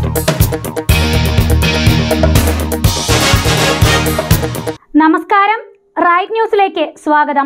നമസ്കാരം റൈറ്റ് ന്യൂസിലേക്ക് സ്വാഗതം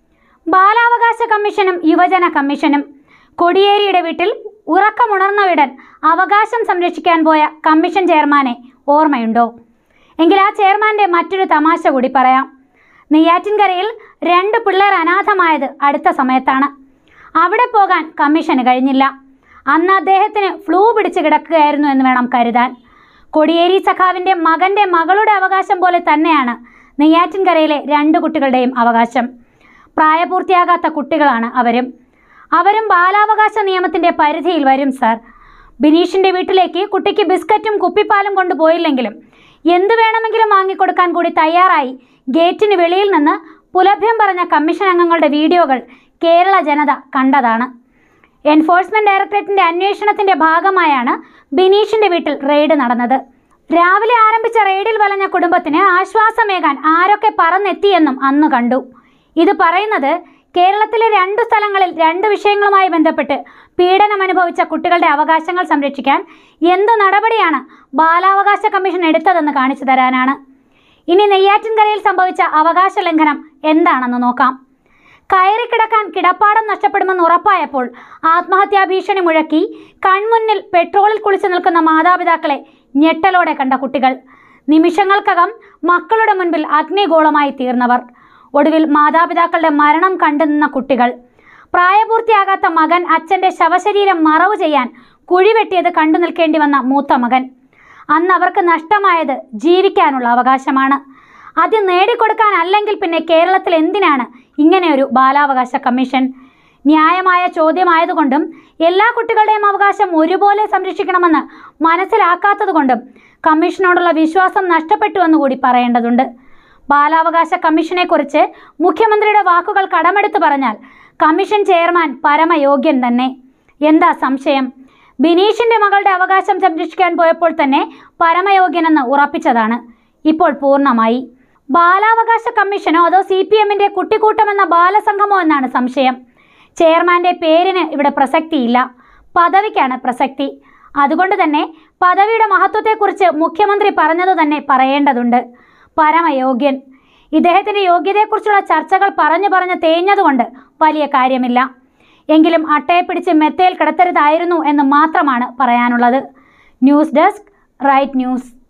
ബാലാവകാശ കമ്മീഷനും യുവജന കമ്മീഷനും കൊടിയേരിയുടെ വീട്ടിൽ ഉറക്കമുണർന്നവിടൻ അവകാശം സംരക്ഷിക്കാൻ പോയ കമ്മീഷൻ ചെയർമാനെ ഓർമ്മയുണ്ടോ എങ്കിൽ ആ ചെയർമാൻ്റെ മറ്റൊരു തമാശ കൂടി പറയാം നെയ്യാറ്റിൻകരയിൽ രണ്ട് പിള്ളേർ അനാഥമായത് അടുത്ത സമയത്താണ് അവിടെ പോകാൻ കമ്മീഷന് കഴിഞ്ഞില്ല അന്ന് അദ്ദേഹത്തിന് ഫ്ലൂ പിടിച്ച് കിടക്കുകയായിരുന്നു എന്ന് വേണം കരുതാൻ കൊടിയേരി സഖാവിൻ്റെ മകൻ്റെ മകളുടെ അവകാശം പോലെ തന്നെയാണ് നെയ്യാറ്റിൻകരയിലെ രണ്ട് കുട്ടികളുടെയും അവകാശം പ്രായപൂർത്തിയാകാത്ത കുട്ടികളാണ് അവരും അവരും ബാലാവകാശ നിയമത്തിൻ്റെ പരിധിയിൽ വരും സാർ ബിനീഷിൻ്റെ വീട്ടിലേക്ക് കുട്ടിക്ക് ബിസ്ക്കറ്റും കുപ്പിപ്പാലും കൊണ്ടുപോയില്ലെങ്കിലും എന്തു വേണമെങ്കിലും വാങ്ങിക്കൊടുക്കാൻ കൂടി തയ്യാറായി ഗേറ്റിന് വെളിയിൽ നിന്ന് പുലഭ്യം പറഞ്ഞ കമ്മീഷൻ അംഗങ്ങളുടെ വീഡിയോകൾ കേരള ജനത കണ്ടതാണ് എൻഫോഴ്സ്മെന്റ് ഡയറക്ടറേറ്റിന്റെ അന്വേഷണത്തിന്റെ ഭാഗമായാണ് ബിനീഷിന്റെ വീട്ടിൽ റെയ്ഡ് നടന്നത് രാവിലെ ആരംഭിച്ച റെയ്ഡിൽ വലഞ്ഞ കുടുംബത്തിന് ആശ്വാസമേകാൻ ആരൊക്കെ പറന്നെത്തിയെന്നും അന്ന് കണ്ടു ഇത് പറയുന്നത് കേരളത്തിലെ രണ്ടു സ്ഥലങ്ങളിൽ രണ്ട് വിഷയങ്ങളുമായി ബന്ധപ്പെട്ട് പീഡനം അനുഭവിച്ച കുട്ടികളുടെ അവകാശങ്ങൾ സംരക്ഷിക്കാൻ എന്തു നടപടിയാണ് ബാലാവകാശ കമ്മീഷൻ എടുത്തതെന്ന് കാണിച്ചു തരാനാണ് ഇനി നെയ്യാറ്റിൻകരയിൽ സംഭവിച്ച അവകാശ ലംഘനം എന്താണെന്ന് നോക്കാം കയറി കിടക്കാൻ കിടപ്പാടം നഷ്ടപ്പെടുമെന്ന് ഉറപ്പായപ്പോൾ ആത്മഹത്യാ ഭീഷണി മുഴക്കി കൺമുന്നിൽ പെട്രോളിൽ കുളിച്ചു നിൽക്കുന്ന മാതാപിതാക്കളെ ഞെട്ടലോടെ കണ്ട കുട്ടികൾ നിമിഷങ്ങൾക്കകം മക്കളുടെ മുൻപിൽ അഗ്നിഗോളമായി തീർന്നവർ ഒടുവിൽ മാതാപിതാക്കളുടെ മരണം കണ്ടു നിന്ന കുട്ടികൾ പ്രായപൂർത്തിയാകാത്ത മകൻ അച്ഛൻ്റെ ശവശരീരം മറവ് ചെയ്യാൻ കുഴിവെട്ടിയത് കണ്ടു നിൽക്കേണ്ടി വന്ന മൂത്ത മകൻ അന്ന് അവർക്ക് നഷ്ടമായത് ജീവിക്കാനുള്ള അവകാശമാണ് അത് നേടിക്കൊടുക്കാനല്ലെങ്കിൽ പിന്നെ കേരളത്തിൽ എന്തിനാണ് ഇങ്ങനെയൊരു ബാലാവകാശ കമ്മീഷൻ ന്യായമായ ചോദ്യമായതുകൊണ്ടും എല്ലാ കുട്ടികളുടെയും അവകാശം ഒരുപോലെ സംരക്ഷിക്കണമെന്ന് മനസ്സിലാക്കാത്തതുകൊണ്ടും കമ്മീഷനോടുള്ള വിശ്വാസം നഷ്ടപ്പെട്ടുവെന്ന് കൂടി പറയേണ്ടതുണ്ട് ബാലാവകാശ കമ്മീഷനെക്കുറിച്ച് മുഖ്യമന്ത്രിയുടെ വാക്കുകൾ കടമെടുത്ത് പറഞ്ഞാൽ കമ്മീഷൻ ചെയർമാൻ പരമയോഗ്യൻ തന്നെ എന്താ സംശയം ബിനീഷിന്റെ മകളുടെ അവകാശം സംരക്ഷിക്കാൻ പോയപ്പോൾ തന്നെ പരമയോഗ്യനെന്ന് ഉറപ്പിച്ചതാണ് ഇപ്പോൾ പൂർണ്ണമായി ബാലാവകാശ കമ്മീഷനോ അതോ സി പി എമ്മിന്റെ കുട്ടിക്കൂട്ടമെന്ന ബാലസംഘമോ എന്നാണ് സംശയം ചെയർമാന്റെ പേരിന് ഇവിടെ പ്രസക്തിയില്ല പദവിക്കാണ് പ്രസക്തി അതുകൊണ്ട് തന്നെ പദവിയുടെ മഹത്വത്തെക്കുറിച്ച് മുഖ്യമന്ത്രി പറഞ്ഞതു തന്നെ പറയേണ്ടതുണ്ട് പരമയോഗ്യൻ ഇദ്ദേഹത്തിൻ്റെ യോഗ്യതയെക്കുറിച്ചുള്ള ചർച്ചകൾ പറഞ്ഞു പറഞ്ഞ് തേഞ്ഞതുകൊണ്ട് വലിയ കാര്യമില്ല എങ്കിലും അട്ടയെ പിടിച്ച് മെത്തയിൽ കിടത്തരുതായിരുന്നു എന്ന് മാത്രമാണ് പറയാനുള്ളത് ന്യൂസ് ഡെസ്ക് റൈറ്റ് ന്യൂസ്